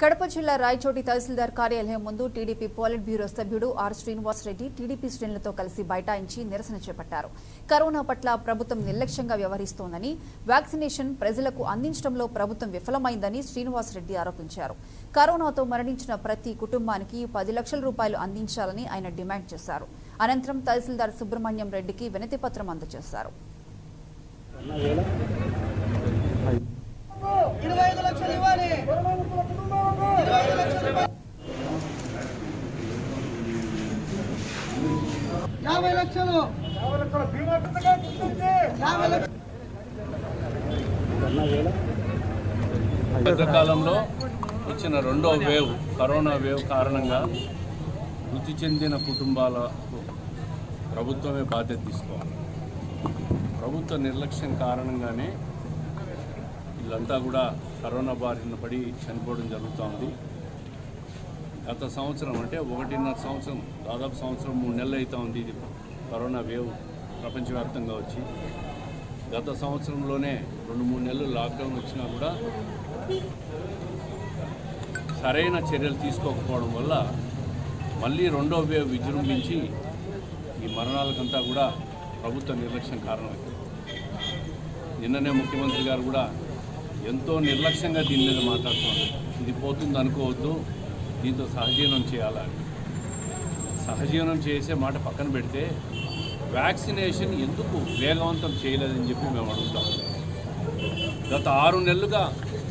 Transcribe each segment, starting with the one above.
కడప జిల్లా రాయచోటి తహసీల్దార్ కార్యాలయం ముందు టీడీపీ పోలిట్ బ్యూరో సభ్యుడు ఆర్ శ్రీనివాస్ రెడ్డి టీడీపీ శ్రేణులతో కలిసి బైఠాయించి నిరసన చేపట్టారు కరోనా పట్ల ప్రభుత్వం నిర్లక్ష్యంగా వ్యవహరిస్తోందని వ్యాక్సినేషన్ ప్రజలకు అందించడంలో ప్రభుత్వం విఫలమైందని శ్రీనివాస్ రెడ్డి ఆరోపించారు కరోనాతో మరణించిన ప్రతి కుటుంబానికి పది లక్షల రూపాయలు అందించాలని ఆయన డిమాండ్ చేశారు అనంతరం తహసీల్దార్ సుబ్రహ్మణ్యం రెడ్డికి వినతి పత్రం అందజేశారు ఇరవై ఐదు లక్షలు ఇవ్వాలి ఇరవై ఐదు లక్షలు ఇవ్వాలి. యాభై లక్షలు యాభై లక్షలు మధ్యకాలంలో వచ్చిన రెండో వేవ్ కరోనా వేవ్ కారణంగా మృతి చెందిన కుటుంబాలకు ప్రభుత్వమే బాధ్యత తీసుకోవాలి ప్రభుత్వ నిర్లక్ష్యం కారణంగానే వీళ్ళంతా కూడా కరోనా బారిన పడి చనిపోవడం జరుగుతోంది గత సంవత్సరం అంటే ఒకటిన్నర సంవత్సరం దాదాపు సంవత్సరం మూడు నెలలు అవుతా ఉంది ఇది కరోనా వేవ్ ప్రపంచవ్యాప్తంగా వచ్చి గత సంవత్సరంలోనే రెండు మూడు నెలలు లాక్డౌన్ వచ్చినా కూడా సరైన చర్యలు తీసుకోకపోవడం వల్ల మళ్ళీ రెండో వేవ్ విజృంభించి ఈ మరణాలకంతా కూడా ప్రభుత్వ నిర్లక్ష్యం కారణమైంది నిన్ననే ముఖ్యమంత్రి గారు కూడా ఎంతో నిర్లక్ష్యంగా దీని మీద మాట్లాడుతున్నారు ఇది పోతుంది అనుకోవద్దు దీంతో సహజీవనం చేయాలని సహజీవనం చేసే మాట పక్కన పెడితే వ్యాక్సినేషన్ ఎందుకు వేగవంతం చేయలేదని చెప్పి మేము అడుగుతాం గత ఆరు నెలలుగా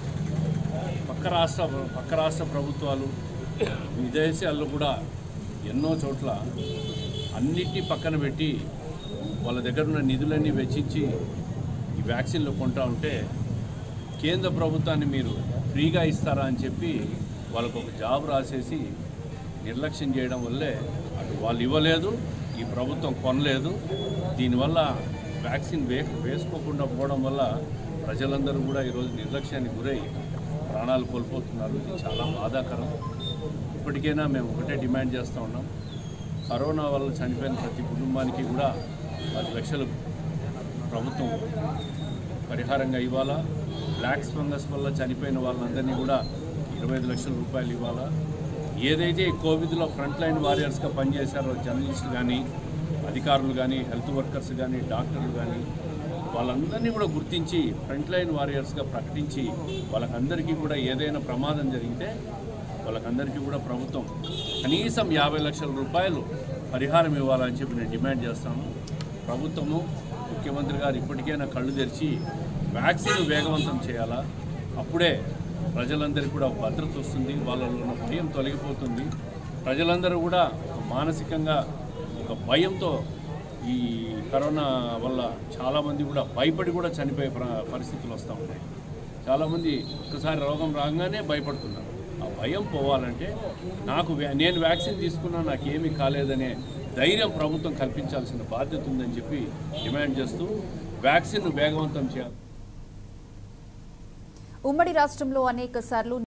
పక్క రాష్ట్ర పక్క రాష్ట్ర ప్రభుత్వాలు విదేశాల్లో కూడా ఎన్నో చోట్ల అన్నిటినీ పక్కన పెట్టి వాళ్ళ దగ్గర ఉన్న నిధులన్నీ వెచ్చించి ఈ వ్యాక్సిన్లు కొంటా ఉంటే కేంద్ర ప్రభుత్వాన్ని మీరు ఫ్రీగా ఇస్తారా అని చెప్పి వాళ్ళకు ఒక జాబ్ రాసేసి నిర్లక్ష్యం చేయడం వల్లే అటు వాళ్ళు ఇవ్వలేదు ఈ ప్రభుత్వం కొనలేదు దీనివల్ల వ్యాక్సిన్ వే వేసుకోకుండా పోవడం వల్ల ప్రజలందరూ కూడా ఈరోజు నిర్లక్ష్యానికి గురై ప్రాణాలు కోల్పోతున్నారు ఇది చాలా బాధాకరం ఇప్పటికైనా మేము ఒకటే డిమాండ్ చేస్తూ ఉన్నాం కరోనా వల్ల చనిపోయిన ప్రతి కుటుంబానికి కూడా పది లక్షలు ప్రభుత్వం పరిహారంగా ఇవ్వాలా బ్లాక్స్ ఫంగస్ వల్ల చనిపోయిన వాళ్ళందరినీ కూడా ఇరవై ఐదు లక్షల రూపాయలు ఇవ్వాలా ఏదైతే ఈ కోవిడ్లో ఫ్రంట్ లైన్ వారియర్స్గా పనిచేశారో జర్నలిస్టులు కానీ అధికారులు కానీ హెల్త్ వర్కర్స్ కానీ డాక్టర్లు కానీ వాళ్ళందరినీ కూడా గుర్తించి ఫ్రంట్ లైన్ వారియర్స్గా ప్రకటించి వాళ్ళకందరికీ కూడా ఏదైనా ప్రమాదం జరిగితే వాళ్ళకందరికీ కూడా ప్రభుత్వం కనీసం యాభై లక్షల రూపాయలు పరిహారం ఇవ్వాలని చెప్పి నేను డిమాండ్ చేస్తాను ప్రభుత్వము ముఖ్యమంత్రి గారు ఇప్పటికైనా కళ్ళు తెరిచి వ్యాక్సిన్ వేగవంతం చేయాలా అప్పుడే ప్రజలందరికీ కూడా భద్రత వస్తుంది వాళ్ళలో ఉన్న భయం తొలగిపోతుంది ప్రజలందరూ కూడా ఒక మానసికంగా ఒక భయంతో ఈ కరోనా వల్ల చాలామంది కూడా భయపడి కూడా చనిపోయే ప్ర- పరిస్థితులు వస్తూ ఉంటాయి చాలామంది ఒక్కసారి రోగం రాగానే భయపడుతున్నారు ఆ భయం పోవాలంటే నాకు వ్యా- నేను వ్యాక్సిన్ తీసుకున్నా నాకేమీ కాలేదనే ధైర్యం ప్రభుత్వం కల్పించాల్సిన బాధ్యత ఉందని చెప్పి డిమాండ్ చేస్తూ వ్యాక్సిన్ వేగవంతం చేయాలి ఉమ్మడి రాష్ట్రంలో అనేక సార్లు